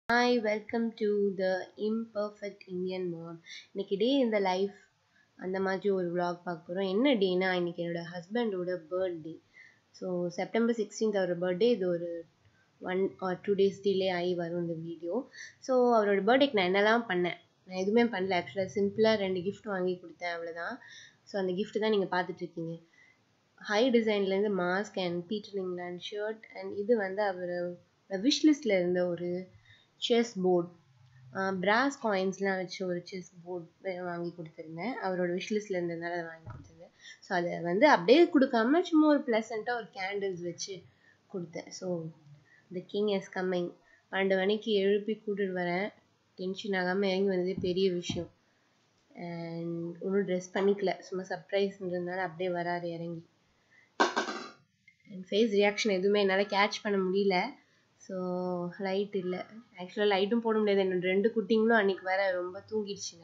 Hi welcome to the imperfect Indian mom இன்னைக்கு day இந்த life அந்த மாதிரி ஒரு vlog பார்க்க போகிறோம் என்ன டேனா இன்னைக்கு என்னோட ஹஸ்பண்டோட பர்த்டே ஸோ செப்டம்பர் சிக்ஸ்டீன்த் அவர் பர்த்டே இது ஒரு one or two days delay ஆகி வரும் இந்த வீடியோ ஸோ அவரோட பர்த்டேக்கு நான் என்னெல்லாம் பண்ணேன் நான் எதுவுமே பண்ணல ஆக்சுவலாக சிம்பிளாக ரெண்டு gift வாங்கி கொடுத்தேன் அவ்வளோதான் ஸோ அந்த gift தான் நீங்கள் பார்த்துட்ருக்கீங்க ஹை டிசைன்லேருந்து mask and Peter England shirt and இது வந்து அவர் விஷ் லிஸ்ட்டில் இருந்த ஒரு செஸ் போர்ட் பிராஸ் காயின்ஸ்லாம் வச்சு ஒரு செஸ் போர்ட் வாங்கி கொடுத்துருந்தேன் அவரோட விஷ் லிஸ்ட்டில் இருந்ததுனால அதை வாங்கி கொடுத்துருந்தேன் ஸோ அதை வந்து அப்படியே கொடுக்காம சும்மா ஒரு ப்ளசண்ட்டாக ஒரு கேண்டில்ஸ் வச்சு கொடுத்தேன் so the king is coming பன்னெண்டு மணிக்கு எழுப்பி கூட்டிட்டு வரேன் டென்ஷன் ஆகாமல் இறங்கி வந்ததே பெரிய விஷயம் அண்ட் ஒன்றும் ட்ரெஸ் பண்ணிக்கல சும்மா சர்ப்ரைஸ்ன்றதுனால அப்படியே வராரு இறங்கி அண்ட் ஃபேஸ் ரியாக்ஷன் எதுவுமே என்னால் கேட்ச் பண்ண முடியல ஸோ லைட் இல்லை ஆக்சுவலாக லைட்டும் போட முடியாது என்னோட ரெண்டு குட்டிங்களும் அன்னைக்கு வேற ரொம்ப தூங்கிடுச்சுங்க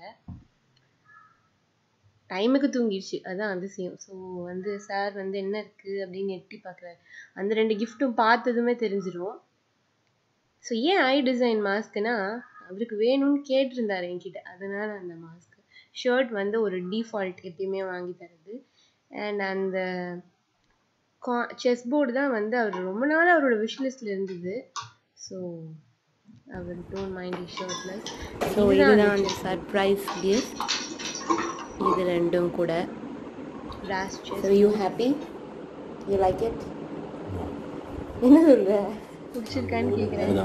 டைமுக்கு தூங்கிடுச்சு அதான் அதிசயம் ஸோ வந்து சார் வந்து என்ன இருக்குது அப்படின்னு எட்டி பார்க்குறாரு அந்த ரெண்டு கிஃப்ட்டும் பார்த்ததுமே தெரிஞ்சிடும் ஸோ ஏன் ஐ டிசைன் மாஸ்க்குனா அவருக்கு வேணும்னு கேட்டிருந்தாரு என்கிட்ட அதனால அந்த மாஸ்க் ஷர்ட் வந்து ஒரு டிஃபால்ட் எப்பயுமே வாங்கி தரது அண்ட் அந்த கா செஸ் போர்டு தான் வந்து அவர் ரொம்ப நாள் அவரோட விஷ் லிஸ்ட்ல இருந்தது ஸோ அவர் டோன்ட் மைண்ட் ஷர்ட்லெஸ் ஸோ இதுதான் அந்த சர்ப்ரைஸ் கிஃப்ட் இது ரெண்டும் கூட பிராஸ் so says you happy you like it என்ன சொல்ற பிடிச்சிருக்கான்னு கேட்குறேன்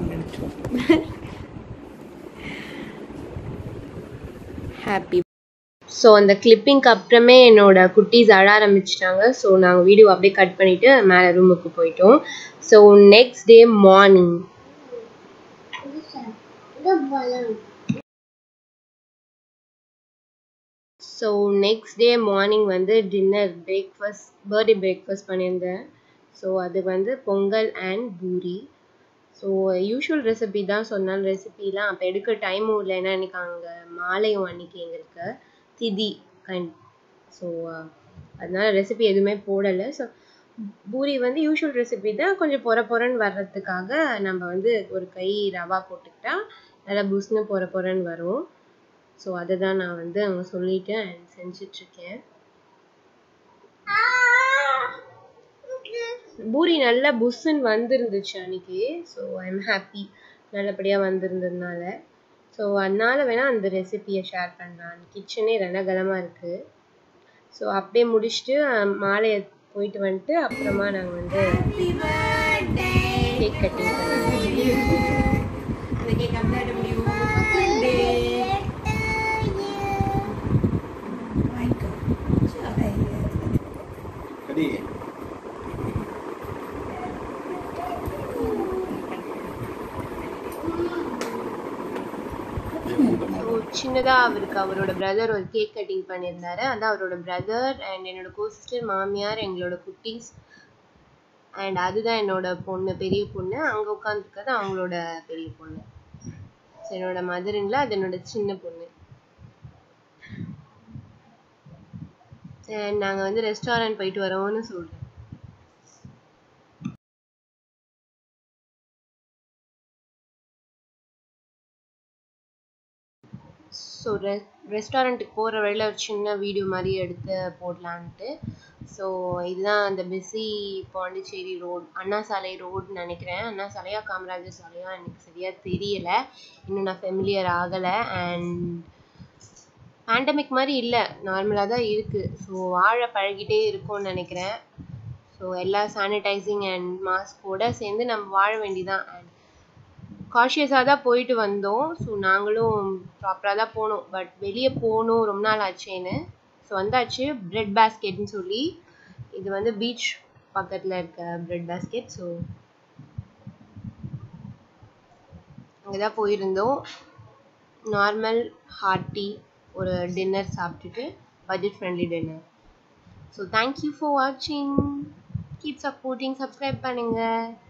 ஹாப்பி ஸோ அந்த கிளிப்பிங்க்கு அப்புறமே என்னோட குட்டீஸ் அழ ஆரம்பிச்சிட்டாங்க ஸோ நாங்கள் வீடியோ அப்படியே கட் பண்ணிவிட்டு மேலே ரூமுக்கு போயிட்டோம் so next day morning so next day morning வந்து டின்னர் பிரேக்ஃபாஸ்ட் பர்த்டே பிரேக்ஃபாஸ்ட் பண்ணியிருந்தேன் ஸோ அது வந்து Pongal and puri so usual recipe தான் சொன்னாலும் ரெசிபிலாம் அப்போ எடுக்க டைமும் இல்லை ஏன்னா இன்னைக்கு அங்கே மாலையும் அன்னைக்கு எங்களுக்கு திதி கைண்ட் ஸோ அதனால ரெசிபி எதுவுமே போடலை ஸோ பூரி வந்து யூஷுவல் ரெசிபி தான் கொஞ்சம் பொற பொறன்னு வர்றதுக்காக நம்ம வந்து ஒரு கை ரவா போட்டுக்கிட்டா நல்லா புஸ்னு பொற பொறன்னு வரும் ஸோ அதை தான் நான் வந்து அங்கே சொல்லிட்டு செஞ்சிட்ருக்கேன் பூரி நல்லா புஷ்ஷுன்னு வந்திருந்துச்சு அன்னைக்கு ஸோ ஐ எம் ஹாப்பி நல்லபடியாக வந்திருந்ததுனால ஸோ அதனால வேணால் அந்த ரெசிபியை ஷேர் பண்ணலாம் கிச்சனே ரணகலமாக இருக்குது ஸோ அப்படியே முடிச்சுட்டு அஹ், மாலையை போயிட்டு வந்துட்டு அப்புறமா நாங்கள் வந்து கேக் கட்டிங் பண்ணோம் Ready? ஸோ சின்னதாக அவருக்கு அவரோட பிரதர் ஒரு கேக் கட்டிங் பண்ணியிருந்தாரு அதான் அவரோட பிரதர் அண்ட் என்னோட கோ சிஸ்டர் மாமியார் எங்களோட குட்டீஸ் அண்ட் அதுதான் என்னோட பொண்ணு பெரிய பொண்ணு அங்கே உட்காந்துருக்கிறது அவங்களோட பெரிய பொண்ணு ஸோ என்னோட மதருங்களா அது என்னோட சின்ன பொண்ணு அண்ட் நாங்கள் வந்து ரெஸ்டாரண்ட் போயிட்டு வரோம்னு சொல்கிறேன் ஸோ ரெ ரெஸ்டாரண்ட்டுக்கு போகிற வழியில் ஒரு சின்ன வீடியோ மாதிரி எடுத்து போடலான்ட்டு ஸோ இதுதான் அந்த பிஸி பாண்டிச்சேரி ரோட் அண்ணா சாலை ரோடுன்னு நினைக்கிறேன் அண்ணா சாலையா காமராஜர் சாலையா எனக்கு சரியாக தெரியலை இன்னும் நான் ஃபெமிலியர் ஆகலை அண்ட் பேண்டமிக் மாதிரி இல்லை நார்மலாக தான் இருக்குது ஸோ வாழ பழகிட்டே இருக்கும்னு நினைக்கிறேன் ஸோ எல்லா சானிடைசிங் அண்ட் மாஸ்கோட சேர்ந்து நம்ம வாழ வேண்டிதான் அண்ட் காஷியஸாக தான் போயிட்டு வந்தோம் ஸோ நாங்களும் ப்ராப்பராக தான் போனோம் பட் வெளியே போகணும் ரொம்ப நாள் ஆச்சேன்னு ஸோ வந்தாச்சு பிரெட் பேஸ்கெட்னு சொல்லி இது வந்து பீச் பக்கத்தில் இருக்க பிரெட் பேஸ்கெட் ஸோ அங்கே தான் போயிருந்தோம் நார்மல் ஹார்ட்டி ஒரு டின்னர் சாப்பிட்டுட்டு budget friendly dinner so thank you for வாட்சிங் கீப் சப்போர்ட்டிங் சப்ஸ்கிரைப் பண்ணுங்கள்